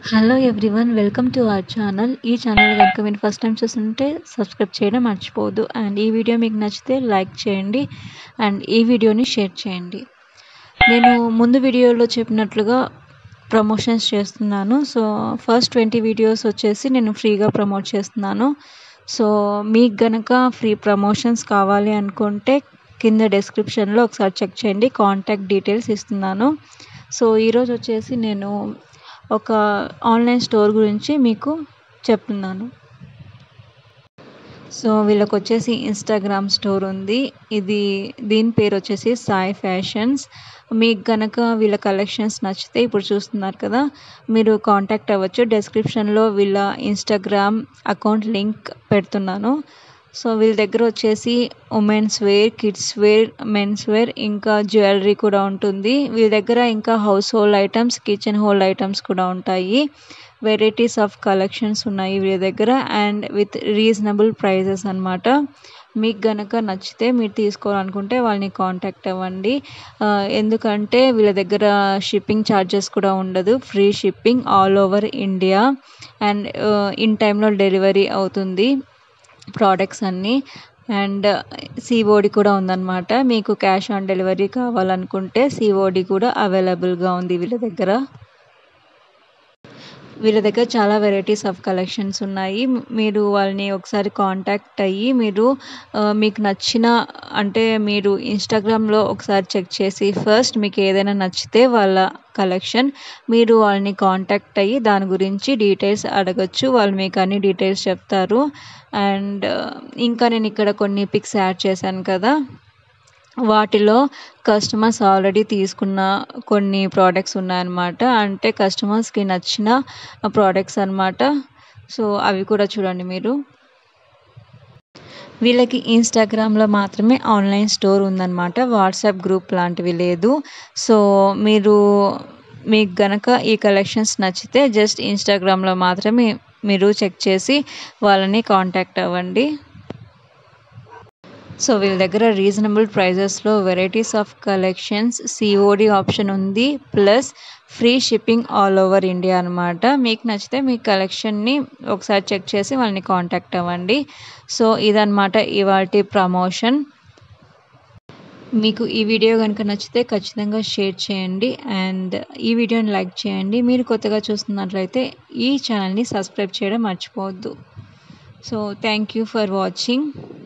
hello everyone welcome to our channel ఈ channel కనుక మీరు ఫస్ట్ టైం చూస్తుంటే సబ్స్క్రైబ్ చేయడం మర్చిపోవద్దు అండ్ ఈ వీడియో మీకు నచ్చితే లైక్ చేయండి అండ్ ఈ వీడియోని షేర్ చేయండి నేను ముందు వీడియోలో చెప్పినట్లుగా ప్రమోషన్స్ చేస్తున్నాను సో ఫస్ట్ ట్వంటీ వీడియోస్ వచ్చేసి నేను ఫ్రీగా ప్రమోట్ చేస్తున్నాను సో మీకు గనక ఫ్రీ ప్రమోషన్స్ కావాలి అనుకుంటే కింద డిస్క్రిప్షన్లో ఒకసారి చెక్ చేయండి కాంటాక్ట్ డీటెయిల్స్ ఇస్తున్నాను సో ఈరోజు వచ్చేసి నేను ఒక ఆన్లైన్ స్టోర్ గురించి మీకు చెప్తున్నాను సో వీళ్ళకి వచ్చేసి ఇన్స్టాగ్రామ్ స్టోర్ ఉంది ఇది దీని పేరు వచ్చేసి సాయి ఫ్యాషన్స్ మీకు కనుక వీళ్ళ కలెక్షన్స్ నచ్చితే ఇప్పుడు చూస్తున్నారు కదా మీరు కాంటాక్ట్ అవ్వచ్చు డిస్క్రిప్షన్లో వీళ్ళ ఇన్స్టాగ్రామ్ అకౌంట్ లింక్ పెడుతున్నాను సో వీళ్ళ దగ్గర వచ్చేసి women's wear kids wear men's wear ఇంకా జ్యువెలరీ కూడా ఉంటుంది వీళ్ళ దగ్గర ఇంకా household items kitchen hold items కూడా ఉంటాయి వెరైటీస్ ఆఫ్ కలెక్షన్స్ ఉన్నాయి వీళ్ళ దగ్గర అండ్ విత్ రీజనబుల్ ప్రైజెస్ అనమాట మీకు గనక నచ్చితే మీరు తీసుకోవాలనుకుంటే వాళ్ళని కాంటాక్ట్ అవ్వండి ఎందుకంటే వీళ్ళ దగ్గర షిప్పింగ్ ఛార్జెస్ కూడా ఉండదు free shipping all over India and in టైంలో డెలివరీ అవుతుంది ప్రోడక్ట్స్ అన్నీ అండ్ సిఓడి కూడా ఉందన్నమాట మీకు క్యాష్ ఆన్ డెలివరీ కావాలనుకుంటే సిఓడి కూడా అవైలబుల్గా ఉంది వీళ్ళ దగ్గర వీళ్ళ దగ్గర చాలా వెరైటీస్ ఆఫ్ కలెక్షన్స్ ఉన్నాయి మీరు వాళ్ళని ఒకసారి కాంటాక్ట్ అయ్యి మీరు మీకు నచ్చిన అంటే మీరు ఇన్స్టాగ్రామ్లో ఒకసారి చెక్ చేసి ఫస్ట్ మీకు ఏదైనా నచ్చితే వాళ్ళ కలెక్షన్ మీరు వాళ్ళని కాంటాక్ట్ అయ్యి దాని గురించి డీటెయిల్స్ అడగచ్చు వాళ్ళు మీకు అన్ని డీటెయిల్స్ చెప్తారు అండ్ ఇంకా నేను ఇక్కడ కొన్ని పిక్స్ యాడ్ చేశాను కదా వాటిలో కస్టమర్స్ ఆల్రెడీ తీసుకున్న కొన్ని ప్రోడక్ట్స్ ఉన్నాయన్నమాట అంటే కస్టమర్స్కి నచ్చిన ప్రోడక్ట్స్ అనమాట సో అవి కూడా చూడండి మీరు వీళ్ళకి ఇన్స్టాగ్రామ్లో మాత్రమే ఆన్లైన్ స్టోర్ ఉందన్నమాట వాట్సాప్ గ్రూప్ లాంటివి లేదు సో మీరు మీకు గనక ఈ కలెక్షన్స్ నచ్చితే జస్ట్ ఇన్స్టాగ్రామ్లో మాత్రమే మీరు చెక్ చేసి వాళ్ళని కాంటాక్ట్ అవ్వండి సో వీళ్ళ దగ్గర రీజనబుల్ ప్రైజెస్లో varieties of collections COD option ఉంది plus free shipping all over India అనమాట మీకు నచ్చితే మీ కలెక్షన్ని ఒకసారి చెక్ చేసి వాళ్ళని కాంటాక్ట్ అవ్వండి సో ఇదనమాట ఇవాటి ప్రమోషన్ మీకు ఈ వీడియో కనుక నచ్చితే ఖచ్చితంగా షేర్ చేయండి అండ్ ఈ వీడియోని లైక్ చేయండి మీరు కొత్తగా చూస్తున్నట్లయితే ఈ ఛానల్ని సబ్స్క్రైబ్ చేయడం మర్చిపోవద్దు so thank you for watching